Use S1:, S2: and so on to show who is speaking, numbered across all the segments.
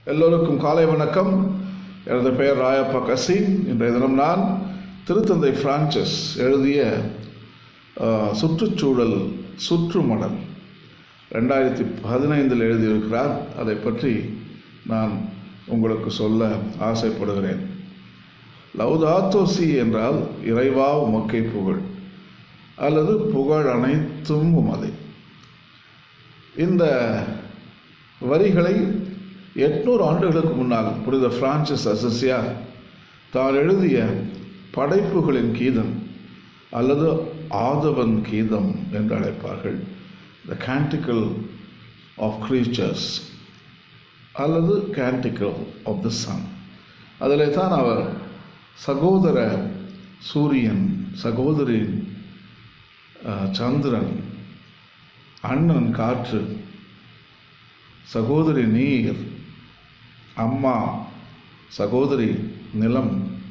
S1: எல்லோருக்கும் காலை வணக்கம் எனது பெயர் ராயப்பா கசி இன்றைய தினம் நான் திருத்தந்தை பிரான்சிஸ் எழுதிய அஹ், சுற்றுச்சூழல் சுற்றுமடல் ரெண்டாயிரத்தி பதினைந்தில் எழுதியிருக்கிறார் அதை பற்றி நான் உங்களுக்கு சொல்ல ஆசைப்படுகிறேன் லௌதாத்தோசி என்றால் இறைவா உமக்கை புகழ் அல்லது புகழ் அனைத்தும் உமதே இந்த வரிகளை எட்நூறு ஆண்டுகளுக்கு முன்னால் புனித பிரான்சிஸ் அசசியார் தான் எழுதிய படைப்புகளின் கீதம் அல்லது ஆதவன் கீதம் என்று அழைப்பார்கள் த canticle ஆஃப் creatures அல்லது canticle ஆஃப் த sun அதில் தான் அவர் சகோதர சூரியன் சகோதரி அஹ், சந்திரன் அண்ணன் காற்று சகோதரி நீர் அம்மா சகோதரி நிலம்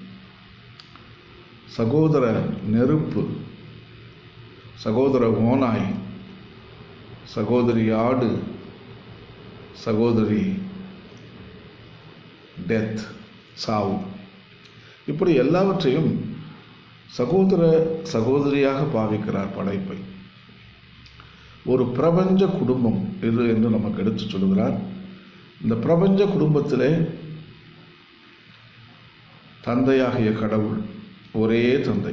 S1: சகோதர நெருப்பு சகோதர ஓனாய் சகோதரி ஆடு சகோதரி டெத் சாவு இப்படி எல்லாவற்றையும் சகோதர சகோதரியாக பாவிக்கிறார் படைப்பை ஒரு பிரபஞ்ச குடும்பம் இது என்று நமக்கு எடுத்துச் சொல்கிறார் இந்த பிரபஞ்ச குடும்பத்திலே தந்தையாகிய கடவுள் ஒரே தந்தை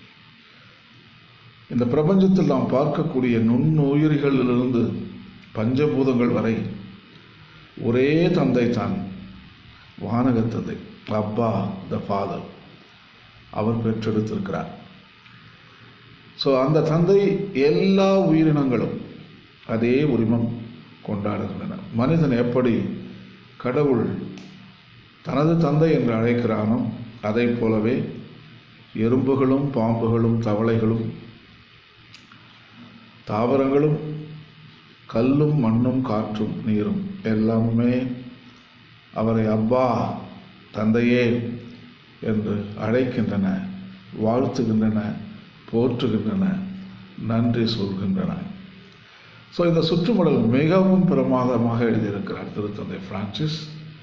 S1: இந்த பிரபஞ்சத்தில் நாம் பார்க்கக்கூடிய நுண்ணுயிரிகளிலிருந்து பஞ்சபூதங்கள் வரை ஒரே தந்தை தான் வானக தந்தை அப்பா த ஃபாதர் அவர் பெற்றெடுத்திருக்கிறார் ஸோ அந்த தந்தை எல்லா உயிரினங்களும் அதே உரிமம் கொண்டாடுகின்றன மனிதன் எப்படி கடவுள் தனது தந்தை என்று அழைக்கிறானோ அதை போலவே எறும்புகளும் பாம்புகளும் தவளைகளும் தாவரங்களும் கல்லும் மண்ணும் காற்றும் நீரும் எல்லாமே அவரை அப்பா தந்தையே என்று அழைக்கின்றன வாழ்த்துகின்றன போற்றுகின்றன நன்றி சொல்கின்றன ஸோ இந்த சுற்றுமடல் மிகவும் பிரமாதமாக எழுதியிருக்கிறார் திருத்தந்தை பிரான்சிஸ்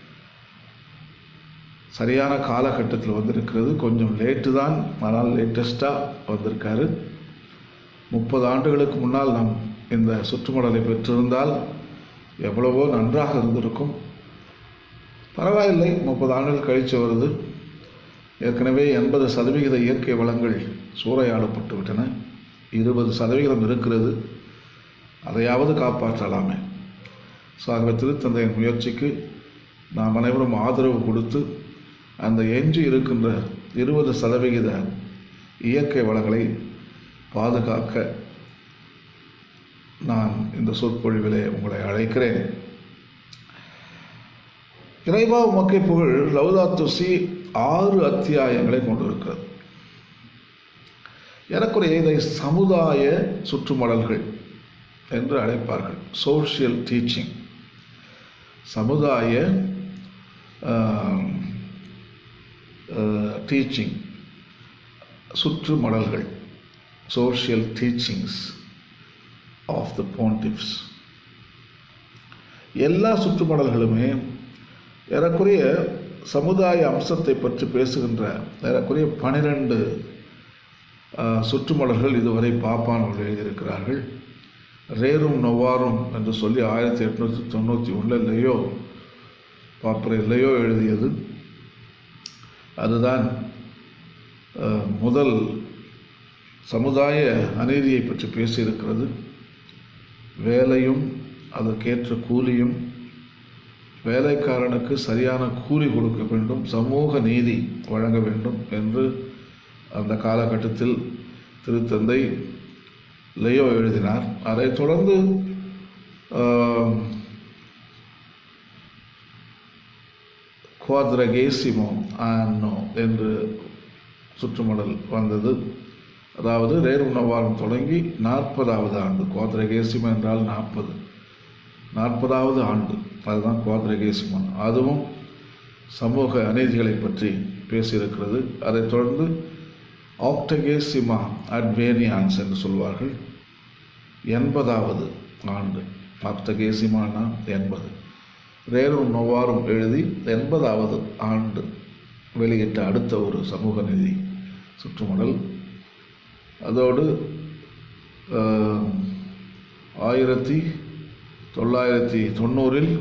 S1: சரியான காலகட்டத்தில் வந்திருக்கிறது கொஞ்சம் லேட்டு தான் ஆனால் லேட்டஸ்ட்டாக வந்திருக்காரு முப்பது ஆண்டுகளுக்கு முன்னால் நாம் இந்த சுற்றுமடலை பெற்றிருந்தால் எவ்வளவோ நன்றாக இருந்திருக்கும் பரவாயில்லை முப்பது ஆண்டுகள் கழித்து வருது ஏற்கனவே எண்பது சதவிகித இயற்கை வளங்கள் சூறையாடப்பட்டு விட்டன இருபது சதவிகிதம் இருக்கிறது அதையாவது காப்பாற்றலாமே ஸோ ஆகவே திருத்தந்தையின் முயற்சிக்கு நாம் அனைவரும் ஆதரவு கொடுத்து அந்த எஞ்சி இருக்கின்ற இருபது சதவிகித இயற்கை வளங்களை பாதுகாக்க நான் இந்த சொற்பொழிவிலே உங்களை அழைக்கிறேன் இறைவா உமக்கை புகழ் லௌதாத்துசி ஆறு அத்தியாயங்களை கொண்டிருக்கிறது எனக்குரிய இதை சமுதாய சுற்றுமடல்கள் என்று அழைப்பார்கள் சோஷியல் டீச்சிங் சமுதாய டீச்சிங் சுற்றுமடல்கள் social teachings of the pontiffs எல்லா சுற்றுமடல்களுமே ஏறக்குறைய சமுதாய அம்சத்தை பற்றி பேசுகின்ற ஏறக்குறைய பனிரெண்டு சுற்றுமடல்கள் இதுவரை பாப்பான் அவர்கள் எழுதியிருக்கிறார்கள் ரேரும் நொவாரும் என்று சொல்லி ஆயிரத்தி எட்நூற்றி தொண்ணூற்றி ஒன்றில் லையோ பாப்பரை லையோ எழுதியது அதுதான் அஹ், முதல் சமுதாய அநீதியை பற்றி பேசியிருக்கிறது வேலையும் அதற்கேற்ற கூலியும் வேலைக்காரனுக்கு சரியான கூலி கொடுக்க வேண்டும் சமூக நீதி வழங்க வேண்டும் என்று அந்த காலகட்டத்தில் திருத்தந்தை லியோ எழுதினார் அதைத் தொடர்ந்து குவாத்ரகேசிமோ ஆன்னோ என்று சுற்றுமடல் வந்தது அதாவது ரேரு நவாரம் தொடங்கி நாற்பதாவது ஆண்டு குவாத்ரகேசிமோ என்றால் நாற்பது நாற்பதாவது ஆண்டு அதுதான் குவாத்ரகேசிமன் அதுவும் சமூக அநீதிகளை பற்றி பேசியிருக்கிறது அதைத் தொடர்ந்து ஆக்டகேசிமா அட்வேனியான்ஸ் என்று சொல்வார்கள் எண்பதாவது ஆண்டு ஆக்டகேசிமானா எண்பது ரேரும் நொவாரும் எழுதி எண்பதாவது ஆண்டு வெளியிட்ட அடுத்த ஒரு சமூக நிதி சுற்றுமடல் அதோடு ஆஹ், ஆயிரத்தி தொள்ளாயிரத்தி தொண்ணூறில்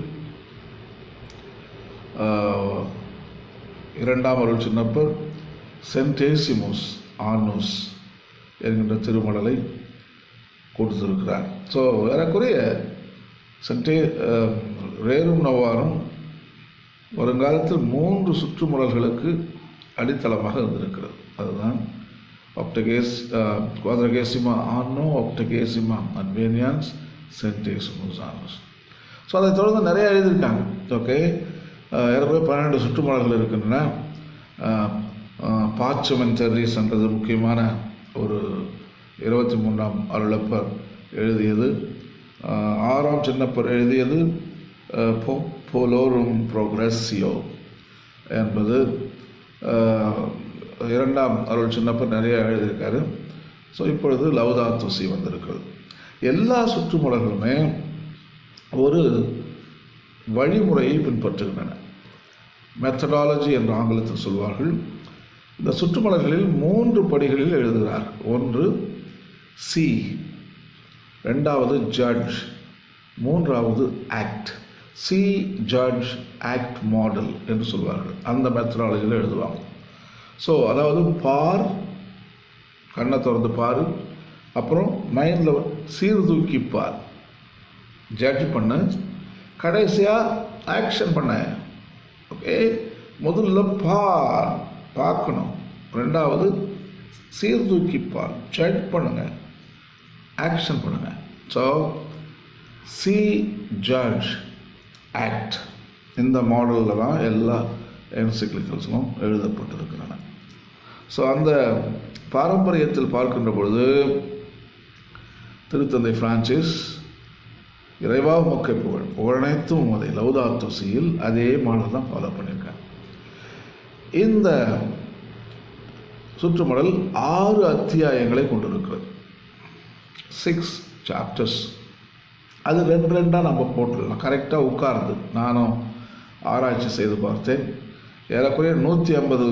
S1: ஆஹ், இரண்டாம் அருள் சின்னப்பர் சென்டேசிமோஸ் ஆனோஸ் என்கின்ற திருமடலை கொடுத்திருக்கிறார் ஸோ ஏறக்குறைய சென்டே ஆஹ், ரேரும் நவாரும் வருங்காலத்தில் மூன்று சுற்றுமுடல்களுக்கு அடித்தளமாக இருந்திருக்கிறது அதுதான் ஒப்டகேஸ் குவாதரகேசிமா ஆனோ ஒப்டகேசிமா அன்வேனியான்ஸ் சென்டேசிமோஸ் ஆனோஸ் ஸோ அதை தொடர்ந்து நிறைய எழுதியிருக்காங்க ஓகே ஏறக்குறைய பன்னெண்டு சுற்றுமடல்கள் இருக்கின்றன பாச்சமன் தெர்ரிஸ் என்றது முக்கியமான ஒரு இருபத்தி மூன்றாம் அருளப்பர் எழுதியது ஆஹ், ஆறாம் சின்னப்பர் எழுதியது ஆஹ், பொ- போலோரும் ப்ரோக்ரஸியோ என்பது ஆஹ், இரண்டாம் அருள் சின்னப்பர் நிறைய எழுதியிருக்காரு ஸோ இப்பொழுது லவ்தா துசி வந்திருக்கிறது எல்லா சுற்றுமுடல்களுமே ஒரு வழிமுறையை பின்பற்றுகின்றன மெத்தடாலஜி என்று ஆங்கிலத்தில் சொல்வார்கள் இந்த சுற்றுமலர்களில் மூன்று படிகளில் எழுதுகிறார் ஒன்று சி ரெண்டாவது ஜட்ஜ் மூன்றாவது act see judge act model என்று சொல்வார்கள் அந்த மெத்தடாலஜியில் எழுதுவாங்க ஸோ அதாவது பார் கண்ணை திறந்து பாரு அப்புறம் மைண்டில் சீர்தூக்கி பார் ஜட்ஜ் பண்ணு கடைசியாக ஆக்ஷன் பண்ண ஓகே முதல்ல பார் பார்க்கணும் ரெண்டாவது சீர்தூக்கி பார் ஜட்ஜ் பண்ணுங்க ஆக்ஷன் பண்ணுங்க ஸோ சி ஜட்ஜ் ஆக்ட் இந்த மாடலில் தான் எல்லா என்சிக்லிக்கல்ஸும் எழுதப்பட்டிருக்கின்றன ஸோ அந்த பாரம்பரியத்தில் பார்க்கின்ற பொழுது திருத்தந்தை பிரான்சிஸ் இறைவா மொக்கை புகழ் புகழனைத்தும் அதை லௌதா துசியில் அதே மாடல் தான் ஃபாலோ பண்ணியிருக்காங்க இந்த சுற்றுமடல் ஆறு அத்தியாயங்களை கொண்டிருக்கிறது சிக்ஸ் சாப்டர்ஸ் அது ரெண்டு ரெண்டாக நம்ம போட்டுடலாம் கரெக்டாக உட்கார்ந்து நானும் ஆராய்ச்சி செய்து பார்த்தேன் ஏறக்குறைய நூற்றி ஐம்பது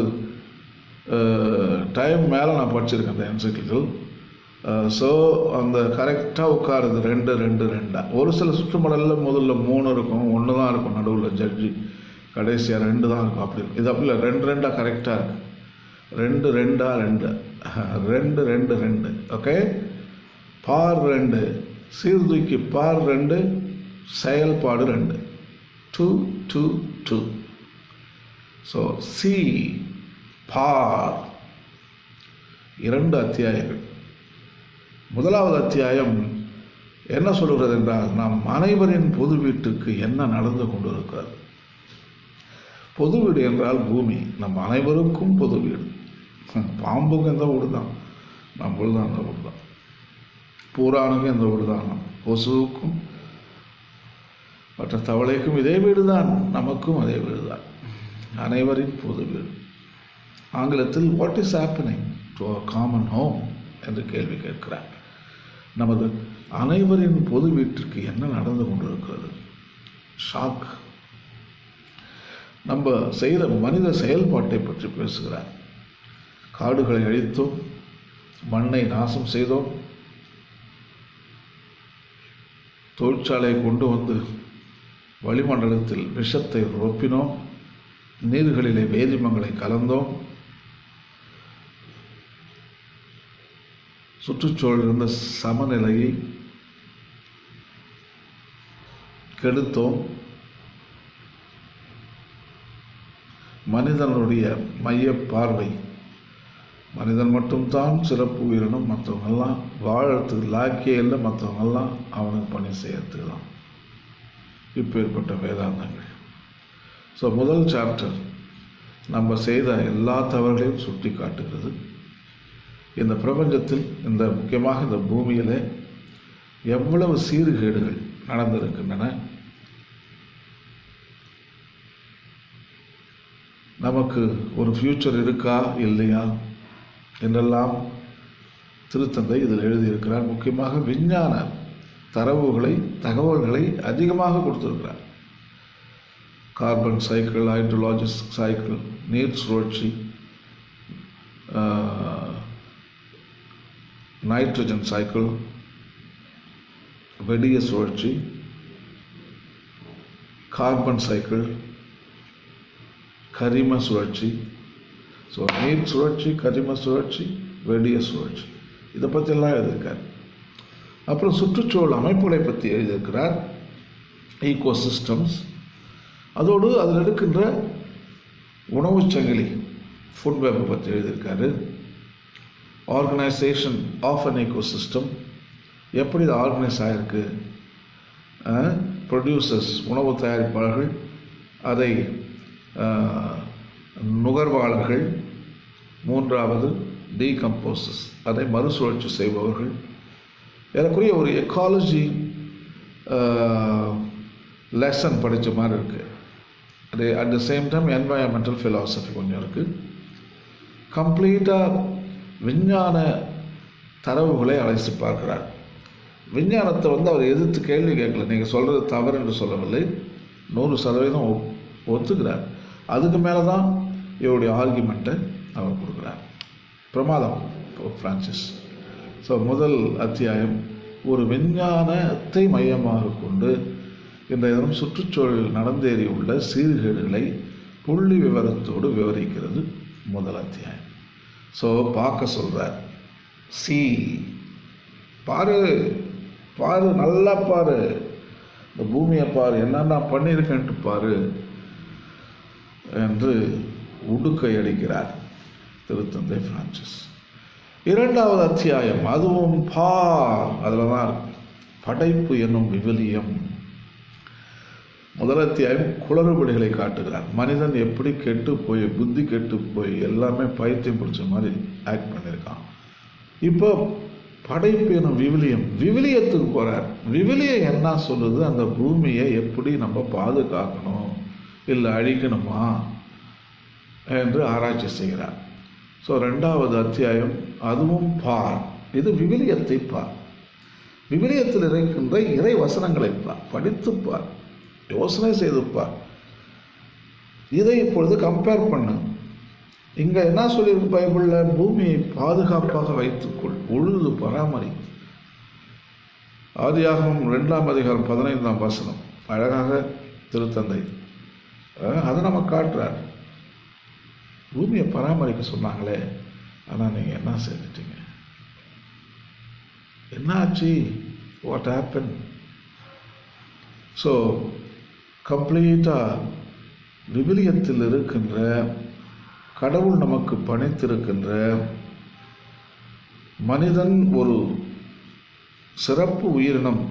S1: டைம் மேலே நான் படிச்சிருக்கேன் அந்த என்சிக்ளிக்கல் ஸோ அந்த கரெக்டாக உட்காருது ரெண்டு ரெண்டு ரெண்டாக ஒரு சில சுற்றுமடலில் முதல்ல மூணு இருக்கும் ஒன்று தான் இருக்கும் நடுவில் ஜட்ஜி கடைசியாக ரெண்டு தான் இருக்கும் அப்படி இது அப்படி இல்லை ரெண்டு ரெண்டாக கரெக்டாக இருக்கு ரெண்டு ரெண்டா ரெண்டு ரெண்டு ரெண்டு ரெண்டு ஓகே பார் ரெண்டு சீர்தூக்கி பார் ரெண்டு செயல்பாடு ரெண்டு two two two so see பார் இரண்டு அத்தியாயங்கள் முதலாவது அத்தியாயம் என்ன சொல்கிறது என்றால் நாம் அனைவரின் பொது வீட்டுக்கு என்ன நடந்து கொண்டிருக்கிறது பொது வீடு என்றால் பூமி நம் அனைவருக்கும் பொது வீடு பாம்புக்கும் எந்த வீடு தான் நம்மளும் தான் அந்த வீடு தான் பூரானுக்கும் எந்த வீடு தான் கொசுவுக்கும் மற்ற தவளைக்கும் இதே வீடு தான் நமக்கும் அதே வீடு தான் அனைவரின் பொது வீடு ஆங்கிலத்தில் what is happening to a common home என்று கேள்வி கேட்கிறார் நமது அனைவரின் பொது வீட்டிற்கு என்ன நடந்து கொண்டிருக்கிறது ஷாக் நம்ம செய்த மனித செயல்பாட்டை பற்றி பேசுகிறார் காடுகளை அழித்தோம் மண்ணை நாசம் செய்தோம் தொழிற்சாலையை கொண்டு வந்து வளிமண்டலத்தில் விஷத்தை ரொப்பினோம் நீர்களிலே வேதிமங்களை கலந்தோம் சுற்றுச்சூழல் இருந்த சமநிலையை கெடுத்தோம் மனிதனுடைய மைய பார்வை மனிதன் மட்டும்தான் சிறப்பு உயிரினம் மற்றவங்கெல்லாம் வாழறதுக்கு லாக்கியே இல்லை மற்றவங்கெல்லாம் அவனுக்கு பணி செய்யறதுக்கு தான் இப்பேற்பட்ட வேதாந்தங்கள் ஸோ முதல் சாப்டர் நம்ம செய்த எல்லா தவறுகளையும் சுட்டி காட்டுகிறது இந்த பிரபஞ்சத்தில் இந்த முக்கியமாக இந்த பூமியில் எவ்வளவு சீர்கேடுகள் நடந்திருக்கின்றன நமக்கு ஒரு ஃப்யூச்சர் இருக்கா இல்லையா என்றெல்லாம் திருத்தந்தை இதில் எழுதியிருக்கிறார் முக்கியமாக விஞ்ஞான தரவுகளை தகவல்களை அதிகமாக கொடுத்திருக்கிறார் கார்பன் சைக்கிள் ஹைட்ரோலாஜி சைக்கிள் நீர் சுழற்சி நைட்ரஜன் சைக்கிள் வெடிய சுழற்சி கார்பன் சைக்கிள் கரிம சுழற்சி ஸோ நீர் சுழற்சி கரிம சுழற்சி வெடிய சுழற்சி இதை பற்றியெல்லாம் எழுதியிருக்கார் அப்புறம் சுற்றுச்சூழல் அமைப்புகளை பற்றி எழுதியிருக்கிறார் ஈகோ சிஸ்டம்ஸ் அதோடு அதில் இருக்கின்ற உணவுச் சங்கிலி ஃபுட் வெப்பை பற்றி எழுதியிருக்காரு organisation of an ecosystem எப்படி இது ஆர்கனைஸ் ஆகிருக்கு ப்ரொடியூசர்ஸ் உணவு தயாரிப்பாளர்கள் அதை நுகர்வாளர்கள் மூன்றாவது டீகம்போசஸ் அதை மறுசுழற்சி செய்பவர்கள் ஏறக்குறைய ஒரு எக்காலஜி லெசன் படித்த மாதிரி இருக்குது அது at the same time environmental philosophy கொஞ்சம் இருக்குது கம்ப்ளீட்டாக விஞ்ஞான தரவுகளை அழைச்சி பார்க்கிறார் விஞ்ஞானத்தை வந்து அவர் எதிர்த்து கேள்வி கேட்கல நீங்கள் சொல்கிறது தவறு என்று சொல்லவில்லை நூறு சதவீதம் ஒப் ஒத்துக்கிறார் அதுக்கு மேலே தான் இவருடைய ஆர்குமெண்ட்டை அவர் கொடுக்குறார் பிரமாதம் ஃப்ரான்சிஸ் ஸோ முதல் அத்தியாயம் ஒரு விஞ்ஞானத்தை மையமாக கொண்டு இன்றைய தினம் சுற்றுச்சூழலில் நடந்தேறி உள்ள சீர்கேடுகளை புள்ளி விவரத்தோடு விவரிக்கிறது முதல் அத்தியாயம் ஸோ பார்க்க சொல்கிறார் சி பாரு பாரு நல்லா பாரு இந்த பூமியை பாரு என்னென்ன பண்ணியிருக்கேன்ட்டு பாரு என்று உடுக்கை அடிக்கிறார் திருத்தந்தை பிரான்சிஸ் இரண்டாவது அத்தியாயம் அதுவும் பா அதில் தான் படைப்பு என்னும் விவிலியம் முதல் அத்தியாயம் குளறுபடிகளை காட்டுகிறார் மனிதன் எப்படி கெட்டு போய் புத்தி கெட்டு போய் எல்லாமே பைத்தியம் பிடிச்ச மாதிரி ஆக்ட் பண்ணியிருக்கான் இப்போ படைப்பு எனும் விவிலியம் விவிலியத்துக்கு போகிறார் விவிலியம் என்ன சொல்லுது அந்த பூமியை எப்படி நம்ம பாதுகாக்கணும் இல்லை அழிக்கணுமா என்று ஆராய்ச்சி செய்கிறார் ஸோ ரெண்டாவது அத்தியாயம் அதுவும் பார் இது விவிலியத்தை பார் விவிலியத்தில் இருக்கின்ற இறை வசனங்களை பார் படித்து பார் யோசனை செய்து பார் இதை இப்பொழுது கம்பேர் பண்ணு இங்கே என்ன சொல்லியிருக்கு பைபிளில் பூமியை பாதுகாப்பாக வைத்துக்கொள் உழுது பராமரி ஆதியாகமம் ரெண்டாம் அதிகாரம் பதினைந்தாம் வசனம் அழகாக திருத்தந்தை அதை நம்ம காட்டுறார் பூமியை பராமரிக்க சொன்னாங்களே ஆனால் நீங்கள் என்ன செஞ்சிட்டீங்க என்னாச்சு வாட் ஹேப்பன் ஸோ கம்ப்ளீட்டாக விவிலியத்தில் இருக்கின்ற கடவுள் நமக்கு பணித்திருக்கின்ற மனிதன் ஒரு சிறப்பு உயிரினம்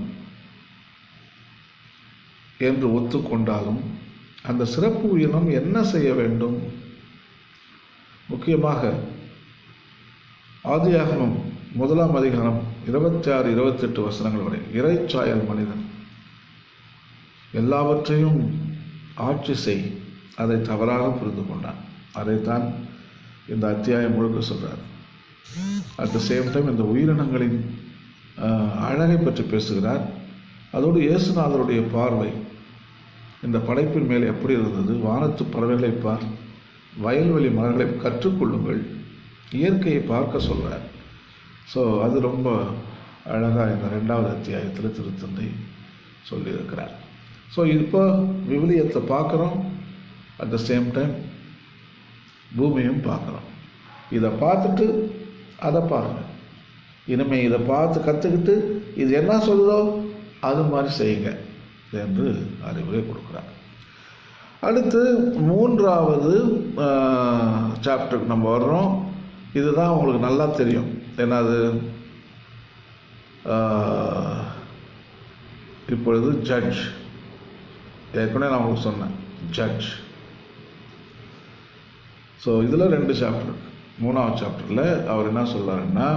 S1: என்று ஒத்துக்கொண்டாலும் அந்த சிறப்பு உயிரினம் என்ன செய்ய வேண்டும் முக்கியமாக ஆதியாகமம் முதலாம் அதிகாரம் இருபத்தி ஆறு இருபத்தெட்டு வசனங்கள் வரை இறைச்சாயல் மனிதன் எல்லாவற்றையும் ஆட்சி செய் அதை தவறாக புரிந்து கொண்டான் அதைத்தான் இந்த அத்தியாயம் முழுக்க சொல்கிறார் அட் த சேம் டைம் இந்த உயிரினங்களின் அழகை பற்றி பேசுகிறார் அதோடு இயேசுநாதருடைய பார்வை இந்த படைப்பின் மேல் எப்படி இருந்தது வானத்து பறவைகளை பார் வயல்வெளி மரங்களை கற்றுக்கொள்ளுங்கள் இயற்கையை பார்க்க சொல்கிறார் ஸோ அது ரொம்ப அழகாக இந்த ரெண்டாவது அத்தியாயத்தில் திருத்தந்தை சொல்லியிருக்கிறார் ஸோ இப்போ விவிலியத்தை பார்க்குறோம் அட் த சேம் டைம் பூமியும் பார்க்குறோம் இதை பார்த்துட்டு அதை பாருங்கள் இனிமேல் இதை பார்த்து கற்றுக்கிட்டு இது என்ன சொல்லுதோ அது மாதிரி செய்யுங்க என்று அறிவுரை கொடுக்குறாங்க அடுத்து மூன்றாவது சாப்டருக்கு நம்ம வர்றோம் இதுதான் உங்களுக்கு நல்லா தெரியும் என்னது இப்பொழுது ஜட்ஜ் ஏற்கனவே நான் உங்களுக்கு சொன்னேன் ஜட்ஜ் ஸோ இதில் ரெண்டு சாப்டர் மூணாவது சாப்டரில் அவர் என்ன சொல்கிறாருன்னா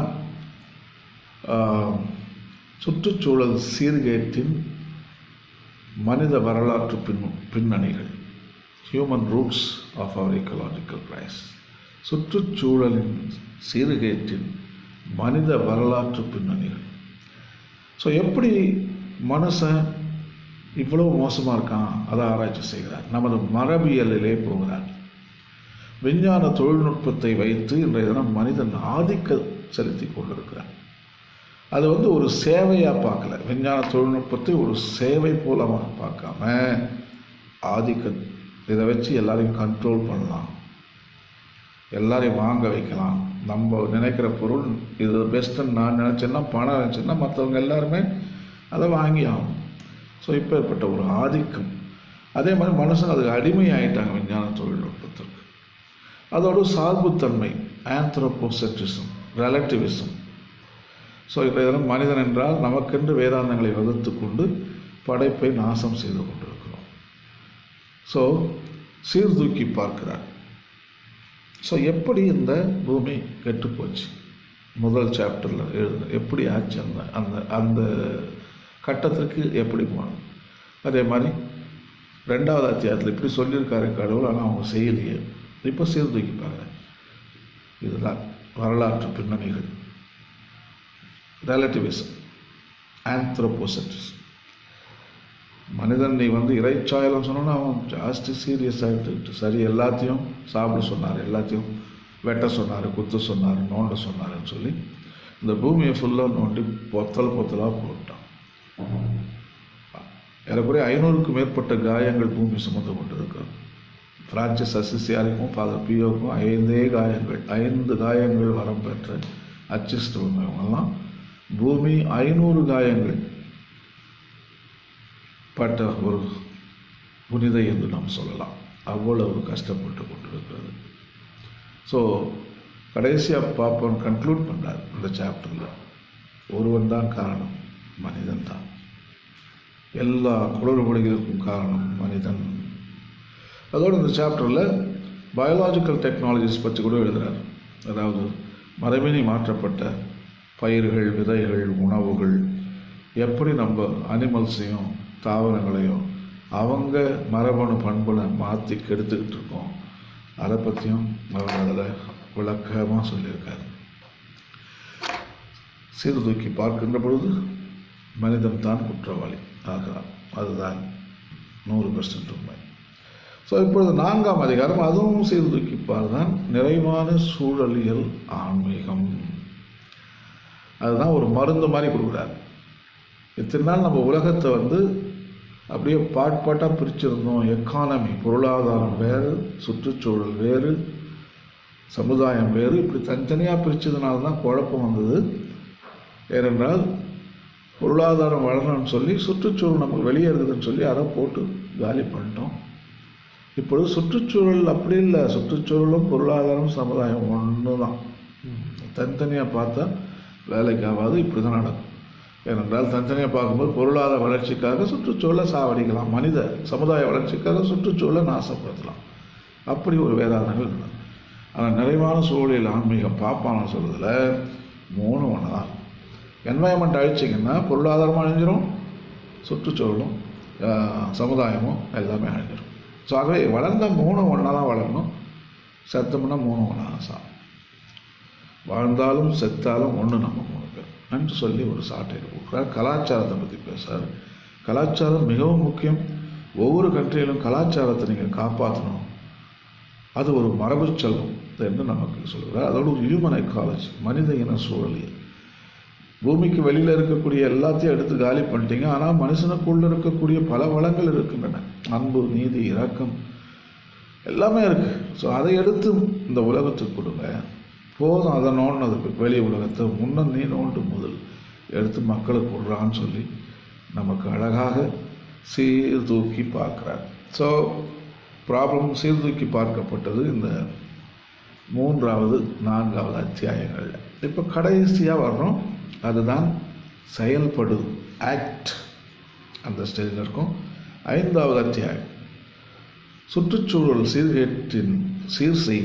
S1: சுற்றுச்சூழல் சீர்கேட்டின் மனித வரலாற்று பின் பின்னணிகள் ஹியூமன் ரூட்ஸ் ஆஃப் அவர் எக்கலாஜிக்கல் கிரைஸ் சுற்றுச்சூழலின் சீர்கேட்டின் மனித வரலாற்று பின்னணிகள் ஸோ எப்படி மனுஷன் இவ்வளவு மோசமாக இருக்கான் அதை ஆராய்ச்சி செய்கிறார் நமது மரபியலிலே போகிறார் விஞ்ஞான தொழில்நுட்பத்தை வைத்து இன்றைய தினம் மனிதன் ஆதிக்க செலுத்தி கொண்டிருக்கிறான் அது வந்து ஒரு சேவையாக பார்க்கல விஞ்ஞான தொழில்நுட்பத்தை ஒரு சேவை போலமாக பார்க்காம ஆதிக்க இதை வச்சு எல்லாரையும் கண்ட்ரோல் பண்ணலாம் எல்லாரையும் வாங்க வைக்கலாம் நம்ம நினைக்கிற பொருள் இது பெஸ்ட்டுன்னு நான் நினச்சேன்னா பணம் நினச்சேன்னா மற்றவங்க எல்லாருமே அதை வாங்கி ஆகும் ஸோ இப்போ ஏற்பட்ட ஒரு ஆதிக்கம் அதே மாதிரி மனுஷன் அதுக்கு அடிமை ஆயிட்டாங்க விஞ்ஞான தொழில்நுட்பத்திற்கு அதோட சார்புத்தன்மை ஆந்த்ரோபோசெட்ரிசம் ரிலேட்டிவிசம் ஸோ இப்போ இதெல்லாம் மனிதன் என்றால் நமக்கென்று வேதாந்தங்களை வகுத்து கொண்டு படைப்பை நாசம் செய்து கொண்டிருக்கிறோம் ஸோ சீர்தூக்கி பார்க்கிறார் ஸோ எப்படி இந்த பூமி கெட்டுப்போச்சு முதல் சாப்டரில் எழுது எப்படி ஆச்சு அந்த அந்த அந்த கட்டத்திற்கு எப்படி போகணும் அதே மாதிரி ரெண்டாவது அத்தியாயத்தில் இப்படி சொல்லியிருக்காரு கடவுள் ஆனால் அவங்க செய்யலையே இப்போ சீர்தூக்கி பாருங்க இதெல்லாம் வரலாற்று பின்னணிகள் ரிலேட்டிவிசம் ஆந்த்ரோபோசென்ட்ரிசம் மனிதன் நீ வந்து இறைச்சாயலம் சொன்னோன்னா அவன் ஜாஸ்தி சீரியஸ் ஆகிட்டு சரி எல்லாத்தையும் சாப்பிட சொன்னார் எல்லாத்தையும் வெட்ட சொன்னார் குத்த சொன்னார் நோண்ட சொன்னாருன்னு சொல்லி இந்த பூமியை ஃபுல்லாக நோண்டி பொத்தல் பொத்தலாக போட்டான் ஏறக்குறைய ஐநூறுக்கும் மேற்பட்ட காயங்கள் பூமி சுமந்து கொண்டிருக்கிறது பிரான்சிஸ் அசிசியாருக்கும் ஃபாதர் பியோக்கும் ஐந்தே காயங்கள் ஐந்து காயங்கள் வரம் பெற்ற அச்சிஸ்ட் இவங்கெல்லாம் பூமி ஐநூறு காயங்கள் பட்ட ஒரு புனிதை என்று நாம் சொல்லலாம் அவ்வளவு கஷ்டப்பட்டு கொண்டிருக்கிறது ஸோ கடைசியாக பாப்பன் கன்க்ளூட் பண்ணார் இந்த சாப்டரில் ஒருவன் தான் காரணம் மனிதன் தான் எல்லா குளறுபடிகளுக்கும் காரணம் மனிதன் அதோடு இந்த சாப்டரில் பயாலாஜிக்கல் டெக்னாலஜிஸ் பற்றி கூட எழுதுகிறார் அதாவது மரபினி மாற்றப்பட்ட பயிர்கள் விதைகள் உணவுகள் எப்படி நம்ம அனிமல்ஸையும் தாவரங்களையும் அவங்க மரபணு பண்புகளை மாற்றி கெடுத்துக்கிட்டு இருக்கோம் அதை பற்றியும் அவர் அதில் விளக்கமாக சொல்லியிருக்காரு சீர்தூக்கி பார்க்கின்ற பொழுது மனிதன் தான் குற்றவாளி ஆகிறான் அதுதான் நூறு பெர்சன்ட் உண்மை ஸோ இப்பொழுது நான்காம் அதிகாரம் அதுவும் சீர்தூக்கிப்பார் தான் நிறைவான சூழலியல் ஆன்மீகம் அதுதான் ஒரு மருந்து மாதிரி கொடுக்குறாரு இத்தனை நாள் நம்ம உலகத்தை வந்து அப்படியே பாட் பாட்டாக பிரிச்சிருந்தோம் எக்கானமி பொருளாதாரம் வேறு சுற்றுச்சூழல் வேறு சமுதாயம் வேறு இப்படி தனித்தனியாக பிரித்ததுனால தான் குழப்பம் வந்தது ஏனென்றால் பொருளாதாரம் வளரணும்னு சொல்லி சுற்றுச்சூழல் நமக்கு வெளியே இருக்குதுன்னு சொல்லி அதை போட்டு காலி பண்ணிட்டோம் இப்பொழுது சுற்றுச்சூழல் அப்படி இல்லை சுற்றுச்சூழலும் பொருளாதாரம் சமுதாயம் ஒன்று தான் தனித்தனியாக பார்த்தா வேலைக்கு ஆகாது இப்படி தான் நடக்கும் ஏனென்றால் தனித்தனியாக பார்க்கும்போது பொருளாதார வளர்ச்சிக்காக சுற்றுச்சூழலை சாவடிக்கலாம் மனித சமுதாய வளர்ச்சிக்காக சுற்றுச்சூழலை நாசப்படுத்தலாம் அப்படி ஒரு வேதாந்தங்கள் இருந்தது ஆனால் நிறைவான சூழலில் ஆன்மீகம் பாப்பான சொல்றதுல மூணு ஒன்று தான் என்வாயன்மெண்ட் அழிச்சிங்கன்னா பொருளாதாரமும் அழிஞ்சிரும் சுற்றுச்சூழலும் ஆஹ், சமுதாயமும் எல்லாமே அழிஞ்சிரும் ஸோ ஆகவே வளர்ந்த மூணு ஒன்றா தான் வளரணும் செத்தோம்னா மூணு ஒன்றா தான் சாப்பிடும் வாழ்ந்தாலும் செத்தாலும் ஒன்று நம்ம மூணு பேர் என்று சொல்லி ஒரு சாட்டை கொடுக்குறார் கலாச்சாரத்தை பற்றி பேசுகிறார் கலாச்சாரம் மிகவும் முக்கியம் ஒவ்வொரு கண்ட்ரியிலும் கலாச்சாரத்தை நீங்கள் காப்பாற்றணும் அது ஒரு மரபு செல்வம் என்று நமக்கு சொல்கிறார் அதோட ஒரு ஹியூமன் எக்காலஜி மனித இன சூழலியல் பூமிக்கு வெளியில் இருக்கக்கூடிய எல்லாத்தையும் எடுத்து காலி பண்ணிட்டீங்க ஆனால் மனுஷனுக்குள்ள இருக்கக்கூடிய பல வளங்கள் இருக்கின்றன அன்பு நீதி இரக்கம் எல்லாமே இருக்கு ஸோ அதை எடுத்து இந்த உலகத்துக்கு கொடுங்க போதும் அதை நோண்டினதுக்கு வெளி உலகத்தை முன்ன நீ நோண்டு முதல் எடுத்து மக்களுக்கு விடுறான்னு சொல்லி நமக்கு அழகாக சீர்தூக்கி பார்க்குறார் ஸோ ப்ராப்ளம் சீர்தூக்கி பார்க்கப்பட்டது இந்த மூன்றாவது நான்காவது அத்தியாயங்களில் இப்போ கடைசியாக வர்றோம் அதுதான் செயல்படு ஆக்ட் அந்த ஸ்டேஜில் இருக்கும் ஐந்தாவது அத்தியாயம் சுற்றுச்சூழல் சீர்கேட்டின் சீர் செய்ய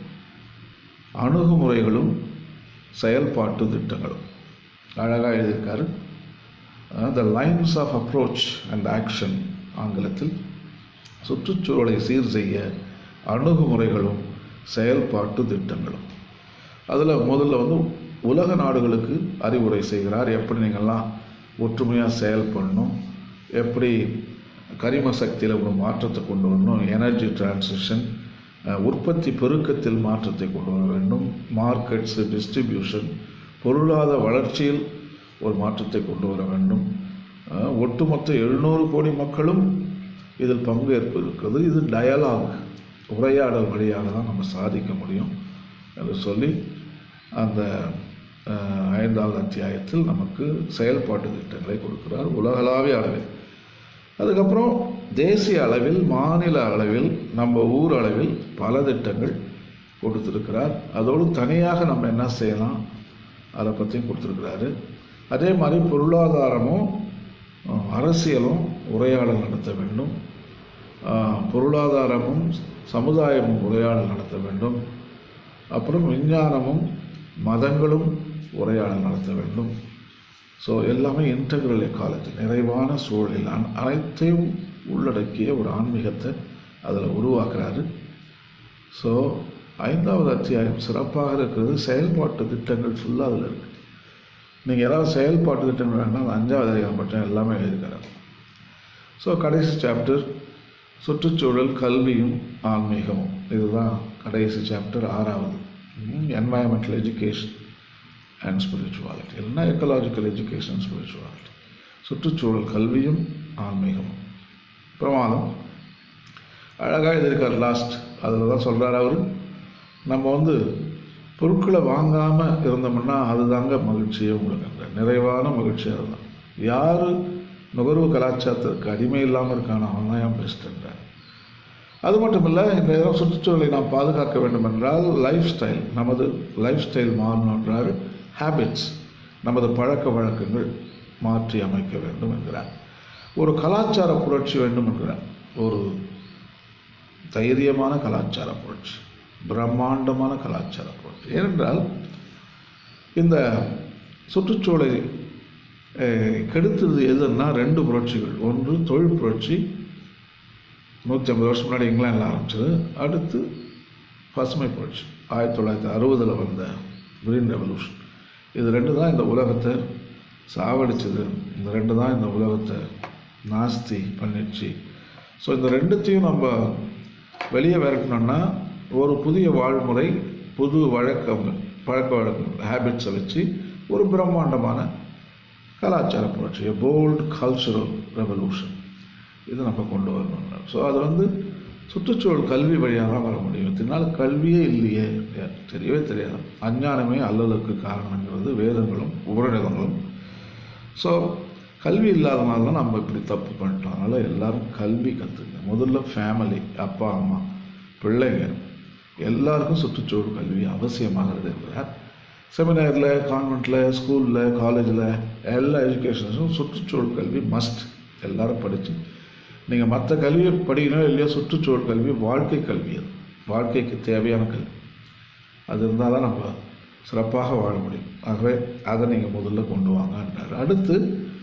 S1: அணுகுமுறைகளும் செயல்பாட்டு திட்டங்களும் அழகாக எழுதியிருக்காரு the lines of approach and action ஆங்கிலத்தில் சுற்றுச்சூழலை சீர் செய்ய அணுகுமுறைகளும் செயல்பாட்டு திட்டங்களும் அதில் முதல்ல வந்து உலக நாடுகளுக்கு அறிவுரை செய்கிறார் எப்படி நீங்கள்லாம் ஒற்றுமையாக செயல்படணும் எப்படி கரிம சக்தியில் ஒரு மாற்றத்தை கொண்டு வரணும் எனர்ஜி டிரான்சிஷன் உற்பத்தி பெருக்கத்தில் மாற்றத்தை கொண்டு வர வேண்டும் மார்க்கெட்ஸு டிஸ்ட்ரிபியூஷன் பொருளாதார வளர்ச்சியில் ஒரு மாற்றத்தை கொண்டு வர வேண்டும் அஹ், ஒட்டுமொத்த எழுநூறு கோடி மக்களும் இதில் பங்கேற்பு இருக்குது இது டயலாக் உரையாடல் வழியாக தான் நம்ம சாதிக்க முடியும் என்று சொல்லி அந்த அஹ், ஐந்தாவது அத்தியாயத்தில் நமக்கு செயல்பாட்டு திட்டங்களை கொடுக்கிறார் உலகளாவிய அளவில் அதுக்கப்புறம் தேசிய அளவில் மாநில அளவில் நம்ம ஊர் அளவில் பல திட்டங்கள் கொடுத்துருக்கிறார் அதோடு தனியாக நம்ம என்ன செய்யலாம் அதை பற்றியும் கொடுத்துருக்கிறாரு அதே மாதிரி பொருளாதாரமும் அஹ், அரசியலும் உரையாடல் நடத்த வேண்டும் அஹ், பொருளாதாரமும் சமுதாயமும் உரையாடல் நடத்த வேண்டும் அப்புறம் விஞ்ஞானமும் மதங்களும் உரையாடல் நடத்த வேண்டும் ஸோ எல்லாமே இன்டகிரல் எக்காலஜி நிறைவான சூழலில் அன- அனைத்தையும் உள்ளடக்கிய ஒரு ஆன்மீகத்தை அதில் உருவாக்குறாரு ஸோ ஐந்தாவது அத்தியாயம் சிறப்பாக இருக்கிறது செயல்பாட்டு திட்டங்கள் ஃபுல்லாக அதில் இருக்குது நீங்கள் ஏதாவது செயல்பாட்டு திட்டங்கள் வேணால் அந்த அஞ்சாவது அதிகாரம் மட்டும் எல்லாமே எழுதிக்கிறாங்க ஸோ கடைசி சாப்டர் சுற்றுச்சூழல் கல்வியும் ஆன்மீகமும் இதுதான் கடைசி சாப்டர் ஆறாவது என்வாயன்மெண்டல் எஜுகேஷன் அண்ட் ஸ்பிரிச்சுவாலிட்டி இல்லைன்னா எக்கலாஜிக்கல் எஜுகேஷன் ஸ்பிரிச்சுவாலிட்டி சுற்றுச்சூழல் கல்வியும் ஆன்மீகமும் பிரமாதம் அழகாக எழுதியிருக்கார் லாஸ்ட் அதில் தான் சொல்கிறார் அவர் நம்ம வந்து பொருட்களை வாங்காமல் இருந்தோம்னா அதுதாங்க மகிழ்ச்சியே உங்களுக்கு நிறைவான மகிழ்ச்சி அதுதான் யார் நுகர்வு கலாச்சாரத்திற்கு அடிமை இல்லாமல் இருக்கானோ அவன் தான் என் பெஸ்ட்டுன்றார் அது மட்டும் இல்லை இந்த நேரம் சுற்றுச்சூழலை நாம் பாதுகாக்க வேண்டும் என்றால் லைஃப் ஸ்டைல் நமது லைஃப் ஸ்டைல் மாறணும் என்றால் ஹேபிட்ஸ் நமது பழக்க வழக்கங்கள் மாற்றி அமைக்க வேண்டும் என்கிறார் ஒரு கலாச்சார புரட்சி வேண்டும் என்கிறார் ஒரு தைரியமான கலாச்சார புரட்சி பிரம்மாண்டமான கலாச்சார புரட்சி ஏனென்றால் இந்த சுற்றுச்சூழலை அஹ், கெடுத்தது எதுன்னா ரெண்டு புரட்சிகள் ஒன்று தொழில் புரட்சி நூற்றி ஐம்பது வருஷம் முன்னாடி இங்கிலாந்தில் ஆரம்பிச்சது அடுத்து பசுமை புரட்சி ஆயிரத்தி தொள்ளாயிரத்தி அறுபதில் வந்த கிரீன் ரெவல்யூஷன் இது ரெண்டு தான் இந்த உலகத்தை சாவடிச்சது இந்த ரெண்டு தான் இந்த உலகத்தை நாஸ்தி பண்ணிடுச்சு ஸோ இந்த ரெண்டுத்தையும் நம்ம வெளியே விரட்டணும்னா ஒரு புதிய வாழ்முறை புது வழக்கங்கள் பழக்க வழக்கங்கள் ஹேபிட்ஸை வச்சு ஒரு பிரம்மாண்டமான கலாச்சார புரட்சி போல்ட் கல்ச்சுரல் ரெவல்யூஷன் இது நம்ம கொண்டு வரணும் ஸோ அது வந்து சுற்றுச்சூழல் கல்வி வழியாக தான் வர முடியும் இதனால் கல்வியே இல்லையே தெரியவே தெரியாது அஞ்ஞானமே அல்லலுக்கு காரணங்கிறது வேதங்களும் உபரிடங்களும் ஸோ கல்வி இல்லாதனால தான் நம்ம இப்படி தப்பு பண்ணிட்டோம் அதனால் எல்லாரும் கல்வி கற்றுங்க முதல்ல ஃபேமிலி அப்பா அம்மா பிள்ளைங்க எல்லாருக்கும் சுற்றுச்சூழல் கல்வி அவசியமாகிறது என்கிறார் செமினாரில் கான்வெண்ட்டில் ஸ்கூலில் காலேஜில் எல்லா எஜுகேஷன்ஸும் சுற்றுச்சூழல் கல்வி மஸ்ட் எல்லாரும் படித்து நீங்கள் மற்ற கல்வியை படிக்கணும் இல்லையோ சுற்றுச்சூழல் கல்வி வாழ்க்கை கல்வி அது வாழ்க்கைக்கு தேவையான கல்வி அது இருந்தால் தான் நம்ம சிறப்பாக வாழ முடியும் ஆகவே அதை நீங்கள் முதல்ல கொண்டு வாங்கன்றார் அடுத்து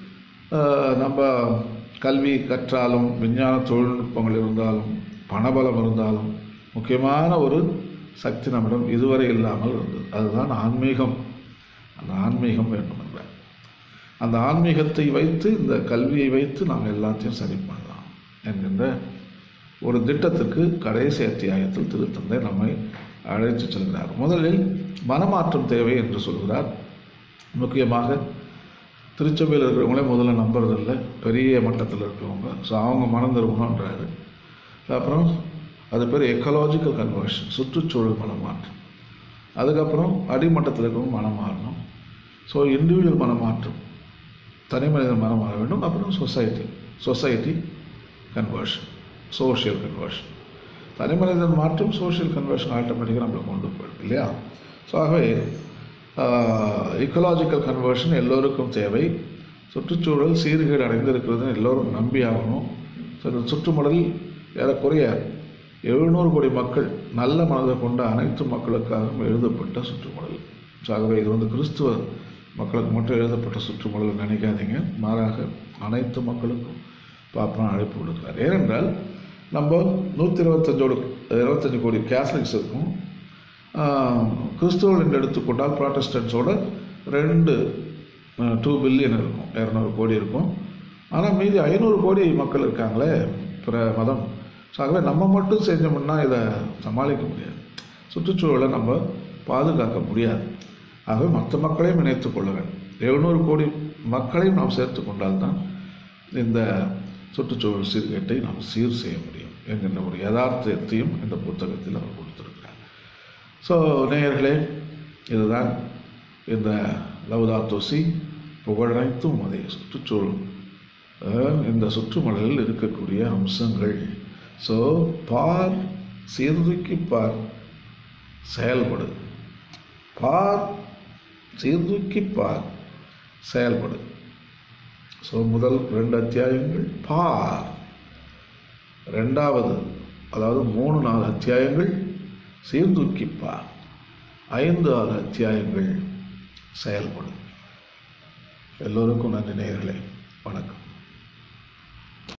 S1: ஆஹ், நம்ம கல்வி கற்றாலும் விஞ்ஞான தொழில்நுட்பங்கள் இருந்தாலும் பணபலம் இருந்தாலும் முக்கியமான ஒரு சக்தி நம்மிடம் இதுவரை இல்லாமல் இருந்தது அதுதான் ஆன்மீகம் அந்த ஆன்மீகம் வேண்டும் என்றார் அந்த ஆன்மீகத்தை வைத்து இந்த கல்வியை வைத்து நாம் எல்லாத்தையும் சரி பண்ணலாம் என்கின்ற ஒரு திட்டத்திற்கு கடைசி அத்தியாயத்தில் திருத்தந்தை நம்மை அழைத்து செல்கிறார் முதலில் மனமாற்றம் தேவை என்று சொல்கிறார் முக்கியமாக திருச்சபையில் இருக்கிறவங்களே முதல்ல நம்புறதில்ல பெரிய மட்டத்தில் இருக்கிறவங்க ஸோ அவங்க மனம் திரும்பணுன்றாரு அப்புறம் அது பேர் எக்கலாஜிக்கல் கன்வர்ஷன் சுற்றுச்சூழல் மனமாற்றம் அதுக்கப்புறம் அடிமட்டத்தில் இருக்கிறவங்க மனம் மாறணும் ஸோ இண்டிவிஜுவல் மனமாற்றம் தனி மனிதன் மனம் மாற வேண்டும் அப்புறம் society society conversion social conversion தனி மனிதன் மாற்றம் சோஷியல் கன்வர்ஷன் ஆட்டோமேட்டிக்காக நம்மளை கொண்டு போயிடும் இல்லையா ஸோ ஆகவே இக்கலாஜிக்கல் கன்வர்ஷன் எல்லோருக்கும் தேவை சுற்றுச்சூழல் சீர்கேடு அடைந்திருக்கிறதுன்னு எல்லோரும் நம்பி ஆகணும் ஸோ இந்த சுற்றுமுடல் ஏறக்குறைய எழுநூறு கோடி மக்கள் நல்ல மனதை கொண்ட அனைத்து மக்களுக்காகவும் எழுதப்பட்ட சுற்றுமுடல் ஸோ ஆகவே இது வந்து கிறிஸ்துவ மக்களுக்கு மட்டும் எழுதப்பட்ட சுற்றுமுடல் நினைக்காதீங்க மாறாக அனைத்து மக்களுக்கும் பாப்பா அழைப்பு கொடுக்கிறார் ஏனென்றால் நம்ம நூற்றி இருபத்தஞ்சோடு இருபத்தஞ்சு கோடி கேத்தலிக்ஸ் இருக்கும் ஆஹ், கிறிஸ்துவர்கள் என்று எடுத்துக்கொண்டால் ப்ராட்டஸ்டன்ஸோட ரெண்டு டூ பில்லியன் இருக்கும் இரநூறு கோடி இருக்கும் ஆனால் மீதி ஐநூறு கோடி மக்கள் இருக்காங்களே பிற மதம் ஸோ ஆகவே நம்ம மட்டும் செஞ்சோம்னா இதை சமாளிக்க முடியாது சுற்றுச்சூழலை நம்ம பாதுகாக்க முடியாது ஆகவே மற்ற மக்களையும் இணைத்துக் கொள்ள வேண்டும் எழுநூறு கோடி மக்களையும் நாம் சேர்த்து கொண்டால்தான் இந்த சுற்றுச்சூழல் சீர்கேட்டை நாம் சீர் செய்ய முடியும் என்கின்ற ஒரு யதார்த்தத்தையும் இந்த புத்தகத்தில் அவர் கொடுத்திருக்கிறார் ஸோ நேயர்களே இதுதான் இந்த லவ்தாத்தோசி புகழனைத்தும் அதே சுற்றுச்சூழல் அஹ், இந்த சுற்றுமடலில் இருக்கக்கூடிய அம்சங்கள் ஸோ பார் சீர்தூக்கி பார் செயல்படு பார் சீர்தூக்கி பார் செயல்படு ஸோ முதல் ரெண்டு அத்தியாயங்கள் பார் ரெண்டாவது அதாவது மூணு நாலு அத்தியாயங்கள் சீர்தூக்கி பார் ஐந்து ஆறு அத்தியாயங்கள் செயல்படும் எல்லோருக்கும் நன்றி நேயர்களே வணக்கம்